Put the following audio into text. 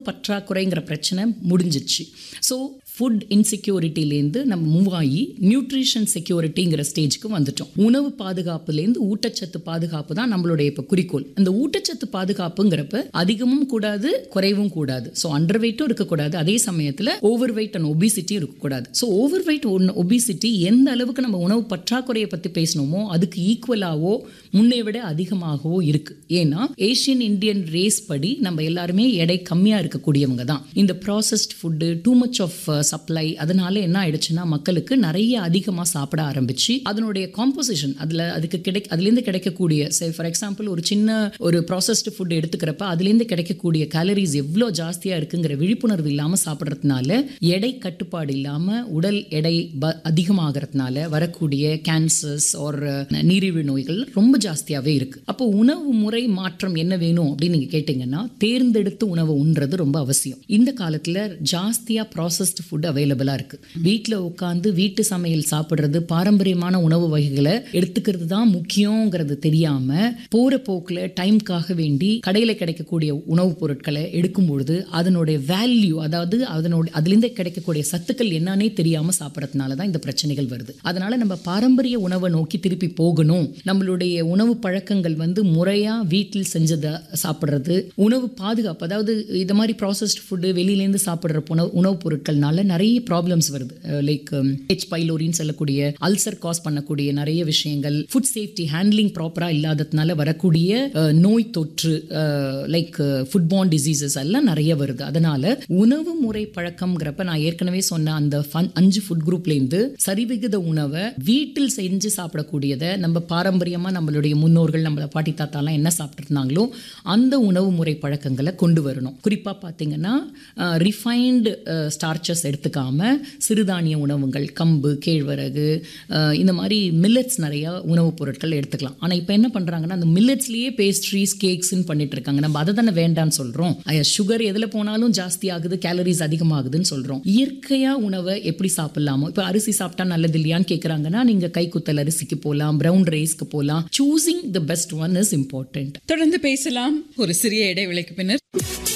பற்றாக்குறைங்கிற பிரச்சனை முடிஞ்சிச்சு so food இன்செக்யூரிட்டிலேருந்து நம்ம மூவ் ஆகி நியூட்ரிஷன் செக்யூரிட்டிங்கிற ஸ்டேஜுக்கு வந்துட்டோம் உணவு பாதுகாப்புலேருந்து ஊட்டச்சத்து பாதுகாப்பு தான் நம்மளுடைய இப்போ குறிக்கோள் அந்த ஊட்டச்சத்து பாதுகாப்புங்கிறப்ப அதிகமும் கூடாது குறைவும் கூடாது ஸோ அண்டர் வெயிட்டும் இருக்கக்கூடாது அதே சமயத்தில் ஓவர் வெயிட் அண்ட் ஒபிசிட்டியும் இருக்கக்கூடாது ஸோ ஓவர் வெயிட் ஒபிசிட்டி எந்த அளவுக்கு நம்ம உணவு பற்றாக்குறையை பற்றி பேசணுமோ அதுக்கு ஈக்குவலாகவோ முன்னை விட அதிகமாகவோ இருக்கு ஏன்னா ஏஷியன் இந்தியன் ரேஸ் படி நம்ம எல்லாருமே எடை கம்மியாக இருக்கக்கூடியவங்க தான் இந்த processed food too much of supply அதனால என்ன ஆயிடுச்சுன்னா மக்களுக்கு நிறைய அதிகமாக சாப்பிட ஆரம்பிச்சு அதனுடைய காம்போசிஷன் அதில் அதுக்கு கிடை அதுலேருந்து கிடைக்கக்கூடிய சே ஃபார் எக்ஸாம்பிள் ஒரு சின்ன ஒரு ப்ராசஸ்டு ஃபுட் எடுத்துக்கிறப்ப அதுலேருந்து கிடைக்கக்கூடிய கேலரிஸ் எவ்வளோ ஜாஸ்தியாக இருக்குங்கிற விழிப்புணர்வு இல்லாமல் சாப்பிட்றதுனால எடை கட்டுப்பாடு இல்லாமல் உடல் எடை ப அதிகமாகறதுனால வரக்கூடிய கேன்சர்ஸ் ஒரு நீரிழிவு நோய்கள் ரொம்ப ஜாஸ்தியாகவே இருக்குது அப்போ உணவு முறை மாற்றம் என்ன வேணும் அப்படின்னு நீங்கள் கேட்டிங்கன்னா தேர்ந்தெடுத்து உணவு உண்றது ரொம்ப அவசியம் இந்த காலத்தில் ஜாஸ்தியாக ப்ராசஸ்டு ஃபுட் அவைலபிளாக இருக்குது வீட்டில் உட்காந்து வீட்டு சமையல் சாப்பிட்றது பாரம்பரியமான உணவு வகைகளை எடுத்துக்கிறது தான் முக்கியங்கிறது தெரியாமல் போகிற போக்கில் டைம்க்காக வேண்டி கடையில் கிடைக்கக்கூடிய உணவுப் பொருட்களை எடுக்கும் பொழுது அதனுடைய வேல்யூ அதாவது அதனுடைய அதுலேருந்து கிடைக்கக்கூடிய சத்துக்கள் என்னன்னே தெரியாமல் சாப்பிட்றதுனால தான் இந்த பிரச்சனைகள் வருது அதனால நம்ம பாரம்பரிய உணவை நோக்கி திருப்பி போகணும் நம்மளுடைய உணவு பழக்கங்கள் வந்து முறையாக வீட்டில் செஞ்சதை சாப்பிட்றது உணவு பாதுகாப்பு அதாவது இந்த மாதிரி ப்ராசஸ்ட் ஃபுட்டு வெளியிலேருந்து சாப்பிட்ற உணவு உணவுப் பொருட்கள்னால நிறைய ப்ராப்ளம்ஸ் வருது லைக் ஹெச் பைலோரின்னு சொல்லக்கூடிய அல்சர் காஸ் பண்ணக்கூடிய நிறைய விஷயங்கள் ஃபுட் சேஃப்டி ஹேண்ட்லிங் ப்ராப்பராக இல்லாததுனால வரக்கூடிய அஹ், நோய் தொற்று லைக் ஃபுட்பார்ன் டிசீசஸ் எல்லாம் நிறைய வருது அதனால உணவு முறை பழக்கம்ங்கிறப்ப நான் ஏற்கனவே சொன்ன அந்த fun- அஞ்சு ஃபுட் குரூப்லேருந்து சரிவிகித உணவை வீட்டில் செஞ்சு சாப்பிடக்கூடியதை நம்ம பாரம்பரியமாக நம்மளுடைய முன்னோர்கள் நம்ம பாட்டி தாத்தாலாம் என்ன சாப்பிட்ருந்தாங்களோ அந்த உணவு முறை பழக்கங்களை கொண்டு வரணும் குறிப்பாக பார்த்தீங்கன்னா ரிஃபைன்டு ஸ்டார்ச்சஸ் எடுத்துக்காம சிறுதானிய உணவுகள் கம்பு கேழ்வரகு அஹ், இந்த மாதிரி மில்லட்ஸ் நிறைய உணவுப் பொருட்கள் எடுத்துக்கலாம் ஆனால் இப்போ என்ன பண்ணுறாங்கன்னா அந்த மில்லட்ஸ்லேயே பேஸ்ட்ரீஸ் கேக்ஸ்ன்னு பண்ணிட்டு இருக்காங்க நம்ம அதை தானே வேண்டாம்னு சொல்கிறோம் சுகர் எதில் போனாலும் ஜாஸ்தி ஆகுது கேலரிஸ் அதிகமாகுதுன்னு சொல்கிறோம் இயற்கையாக உணவை எப்படி சாப்பிடலாமோ இப்போ அரிசி சாப்பிட்டா நல்லது இல்லையான்னு கேட்குறாங்கன்னா நீங்கள் கைக்குத்தல் அரிசிக்கு போகலாம் ப்ரௌன் ரைஸ்க்கு போகலாம் choosing the best one is important தொடர்ந்து பேசலாம் ஒரு சிறிய இடைவேளைக்கு பின்னர்